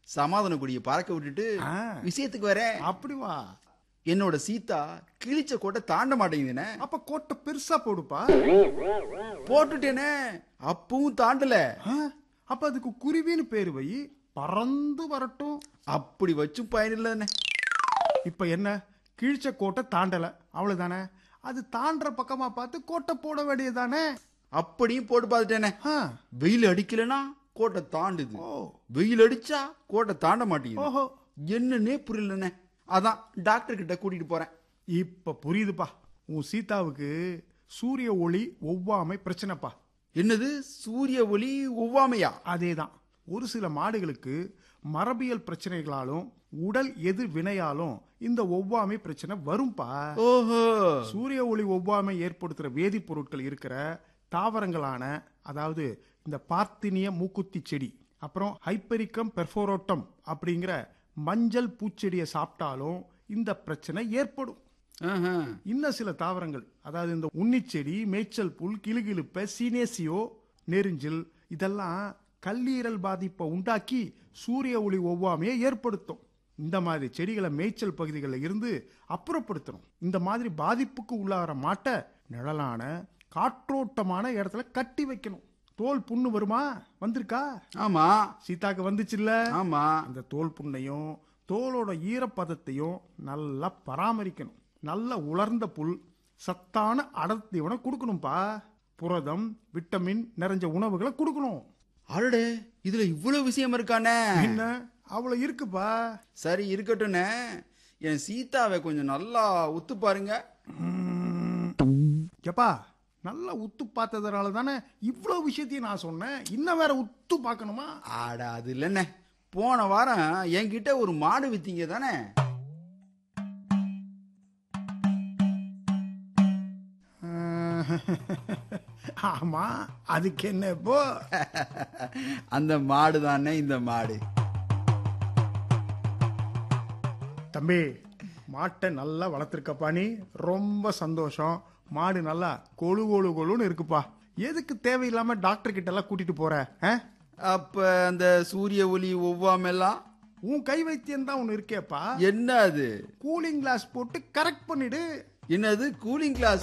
சமாதான கொடியை பறக்க விட்டுட்டு ஆ, விஷயத்துக்கு வரேன் அப்படி வா என்னோட சீதா கிழிச்ச கோட்டை தாண்ட மாட்டேங்குதுனே அப்ப கோட்டை பெருசா போடுப்பா போட்டுட்டேனே அப்பவும் தாண்டல ஆ, அப்ப அதுக்கு குருவின்னு பேரு வை பறந்து வரட்டும் அப்படி வச்சும் பயனில்லைண்ணே இப்ப என்ன கிழிச்ச கோட்டை தாண்டல அவ்வளவுதானே அது தாண்டுற பக்கமா பார்த்து கோட்டை போட வேண்டியதானே அப்படியும் போட்டு பார்த்துட்டேனே ஆ, வெயில் அடிக்கலனா கோட்டை தாண்டுது ஓ வெயில் அடிச்சா கோட்டை தாண்ட மாட்டேங்குது ஓஹோ என்னன்னே புரியலண்ணே அதான் டாக்டர் கிட்ட கூட்டிட்டு போறேன் இப்ப புரியுதுப்பா உன் சீதாவுக்கு சூரிய ஒளி ஒவ்வாமை பிரச்சனைப்பா என்னது சூரிய ஒளி ஒவ்வாமையா அதேதான் ஒரு சில மாடுகளுக்கு மரபியல் பிரச்சனைகளாலும் உடல் எதிர் வினையாலும் இந்த ஒவ்வாமை பிரச்சனை வரும்பா ஓஹோ சூரிய ஒளி ஒவ்வாமை ஏற்படுத்துற வேதிப்பொருட்கள் இருக்கிற தாவரங்களான அதாவது இந்த பார்த்தினிய மூக்குத்தி செடி அப்புறம் ஹைப்பரிக்கம் பெர்ஃபோரோட்டம் அப்படிங்கிற மஞ்சள் பூச்செடியை சாப்பிட்டாலும் இந்த பிரச்சனை ஏற்படும் ஆஹா. இன்னும் சில தாவரங்கள் அதாவது இந்த உன்னிச்செடி மேய்ச்சல் புல் கிளுகிழுப்ப சீனேசியோ நெரிஞ்சில் இதெல்லாம் கல்லீரல் பாதிப்பை உண்டாக்கி சூரிய ஒளி ஒவ்வாமையை ஏற்படுத்தும் இந்த மாதிரி செடிகளை மேய்ச்சல் பகுதிகளில் இருந்து அப்புறப்படுத்தணும் இந்த மாதிரி பாதிப்புக்கு உள்ளாகிற மாட்டை நிழலான காற்றோட்டமான இடத்துல கட்டி வைக்கணும் தோல் புண்ணு வருமா வந்திருக்கா ஆமா சீதாக்கு வந்துச்சுல்ல ஆமா அந்த தோல் புண்ணையும் தோலோட ஈரப்பதத்தையும் நல்லா பராமரிக்கணும் நல்ல உலர்ந்த புல் சத்தான அடர் தீவனம் கொடுக்கணும்பா புரதம் விட்டமின் நிறைஞ்ச உணவுகளை கொடுக்கணும் அடடே இதுல இவ்வளவு விஷயம் இருக்கானே என்ன அவ்வளவு இருக்குப்பா சரி இருக்கட்டும்னே என் சீதாவை கொஞ்சம் நல்லா உத்து பாருங்க எப்பா நல்லா உத்து பார்த்ததுனால தானே இவ்வளவு விஷயத்தையும் நான் சொன்னேன் இன்னும் வேற உத்து பார்க்கணுமா ஆட அது இல்லைண்ணே போன வாரம் என்கிட்ட ஒரு மாடு வித்தீங்க தானே ஆமா அதுக்கு என்ன இப்போ அந்த மாடு தானே இந்த மாடு தம்பி மாட்டை நல்லா வளர்த்துருக்கப்பா நீ ரொம்ப சந்தோஷம் மாடு நல்லா கொழு கொழு கொழுன்னு இருக்குப்பா எதுக்கு தேவையில்லாம டாக்டர் கிட்ட எல்லாம் கூட்டிட்டு போற ஆ? அப்ப அந்த சூரிய ஒளி ஒவ்வாமெல்லாம் உன் கை வைத்தியம் தான் ஒன்று இருக்கேப்பா என்ன அது கூலிங் கிளாஸ் போட்டு கரெக்ட் பண்ணிடு என்னது கூலிங் கிளாஸ்